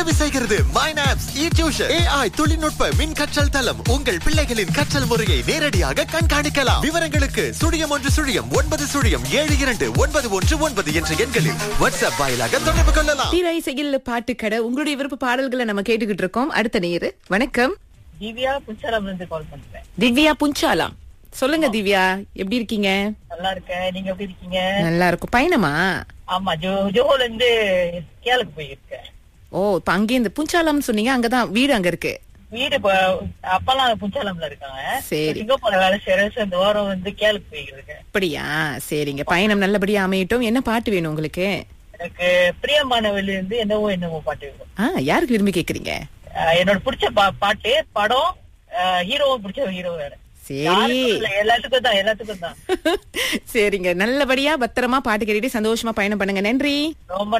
உதவி செய்கிறது மைனாப்ஸ் இ tuition AI தொழில்நுட்ப மின் கற்றல் தளம் உங்கள் பிள்ளைகளின் கற்றல் முறையை நேரடியாக கண்காணிக்கலாம் விவரங்களுக்கு சுழியம் ஒன்று சுழியம் ஒன்பது சுழியம் ஏழு இரண்டு ஒன்பது ஒன்று ஒன்பது என்ற எண்களில் வாட்ஸ்அப் வாயிலாக தொடர்பு கொள்ளலாம் தீரை செயல் பாட்டுக்கடை உங்களுடைய விருப்ப பாடல்களை நம்ம கேட்டுக்கிட்டு இருக்கோம் அடுத்த நேரு வணக்கம் திவ்யா புச்சராம்ல இருந்து கால் பண்றேன் திவ்யா புஞ்சாலாம் சொல்லுங்க திவ்யா எப்படி இருக்கீங்க நல்லா இருக்கேன் நீங்க எப்படி இருக்கீங்க நல்லா இருக்கும் பயணமா ஆமா ஜோ ஜோஹோல இருந்து கேளுக்கு போயிருக்கேன் ஓ இப்ப அங்கே இந்த புஞ்சாலம் சொன்னீங்க அங்கதான் வீடு அங்க இருக்கு வீடு இப்ப அப்பெல்லாம் புச்சாலம்ல இருக்காங்க சரி. சிங்கப்பூர்ல வேலை செய்யற இந்த வாரம் வந்து கேளுக்கு போயிருக்கேன் அப்படியா சரிங்க பயணம் நல்லபடியா அமையட்டும் என்ன பாட்டு வேணும் உங்களுக்கு எனக்கு பிரியமானவெளி இருந்து என்னவோ என்னவோ பாட்டு இருக்கும் ஆ யாருக்கு விரும்பி கேக்குறீங்க அஹ் என்னோட பிடிச்ச பா- பாட்டு படம் ஹீரோவும் பிடிச்ச ஹீரோ வேற சரி யாருக்கும் இல்ல, எல்லாத்துக்கும் தான் எல்லாத்துக்கும் தான் சரிங்க நல்லபடியா பத்திரமா பாட்டு கேட்டுட்டு சந்தோஷமா பயணம் பண்ணுங்க நன்றி ரொம்ப